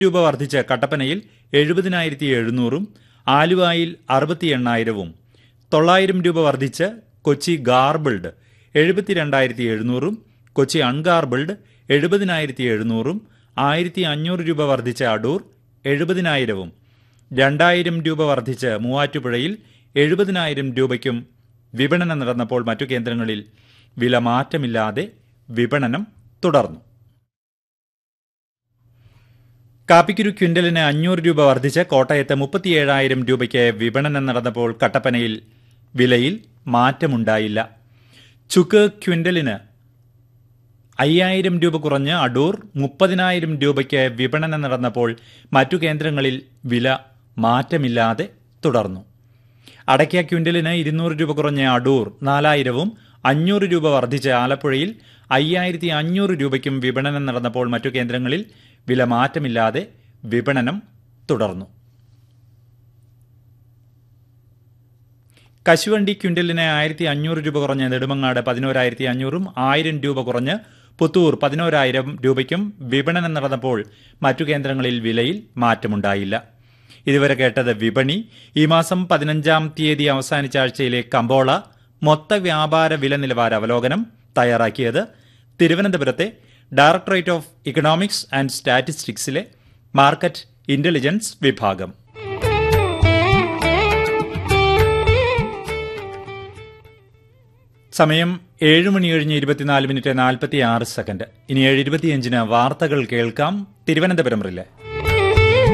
രൂപ വർദ്ധിച്ച് കട്ടപ്പനയിൽ എഴുപതിനായിരത്തി എഴുന്നൂറും ആലുവായിൽ അറുപത്തി എണ്ണായിരവും തൊള്ളായിരം രൂപ വർദ്ധിച്ച് കൊച്ചി ഗാർബിൾഡ് എഴുപത്തിരണ്ടായിരത്തി എഴുന്നൂറും കൊച്ചി അൺഗാർബിൾഡ് എഴുപതിനായിരത്തി എഴുന്നൂറും ആയിരത്തി അഞ്ഞൂറ് രൂപ വർദ്ധിച്ച അടൂർ എഴുപതിനായിരവും രണ്ടായിരം രൂപ വർദ്ധിച്ച് മൂവാറ്റുപുഴയിൽ എഴുപതിനായിരം രൂപയ്ക്കും വിപണനം നടന്നപ്പോൾ മറ്റു കേന്ദ്രങ്ങളിൽ വില മാറ്റമില്ലാതെ വിപണനം തുടർന്നു കാപ്പിക്കുരു ക്വിൻ്റലിന് അഞ്ഞൂറ് രൂപ വർദ്ധിച്ച് കോട്ടയത്ത് മുപ്പത്തിയേഴായിരം രൂപയ്ക്ക് വിപണനം നടന്നപ്പോൾ കട്ടപ്പനയിൽ വിലയിൽ മാറ്റമുണ്ടായില്ല ചുക്ക് ക്വിൻ്റലിന് അയ്യായിരം രൂപ കുറഞ്ഞ് അടൂർ മുപ്പതിനായിരം രൂപയ്ക്ക് വിപണനം നടന്നപ്പോൾ മറ്റു കേന്ദ്രങ്ങളിൽ വില മാറ്റമില്ലാതെ തുടർന്നു അടയ്ക്ക ക്വിൻ്റലിന് ഇരുന്നൂറ് രൂപ കുറഞ്ഞ അടൂർ നാലായിരവും അഞ്ഞൂറ് രൂപ വർദ്ധിച്ച് ആലപ്പുഴയിൽ അയ്യായിരത്തി അഞ്ഞൂറ് രൂപയ്ക്കും വിപണനം നടന്നപ്പോൾ മറ്റു കേന്ദ്രങ്ങളിൽ വില മാറ്റമില്ലാതെ വിപണനം തുടർന്നു കശുവണ്ടി ക്വിൻ്റലിന് ആയിരത്തി അഞ്ഞൂറ് രൂപ കുറഞ്ഞ് നെടുമങ്ങാട് പതിനോരായിരത്തി അഞ്ഞൂറും ആയിരം രൂപ കുറഞ്ഞ് പുത്തൂർ പതിനോരായിരം രൂപയ്ക്കും വിപണനം നടന്നപ്പോൾ മറ്റു കേന്ദ്രങ്ങളിൽ വിലയിൽ മാറ്റമുണ്ടായില്ല ഇതുവരെ കേട്ടത് വിപണി ഈ മാസം പതിനഞ്ചാം തീയതി അവസാനിച്ച ആഴ്ചയിലെ കമ്പോള മൊത്ത വ്യാപാര വില നിലവാര അവലോകനം തയ്യാറാക്കിയത് തിരുവനന്തപുരത്തെ ഡയറക്ടറേറ്റ് ഓഫ് ഇക്കണോമിക്സ് ആൻഡ് സ്റ്റാറ്റിസ്റ്റിക്സിലെ മാർക്കറ്റ് ഇന്റലിജൻസ് വിഭാഗം സമയം ഏഴ് മണി കഴിഞ്ഞ് ഇരുപത്തിനാല് മിനിറ്റ് നാൽപ്പത്തി ആറ് സെക്കൻഡ് ഇനി ഏഴ് ഇരുപത്തിയഞ്ചിന് വാർത്തകൾ കേൾക്കാം തിരുവനന്തപുരം റിലെ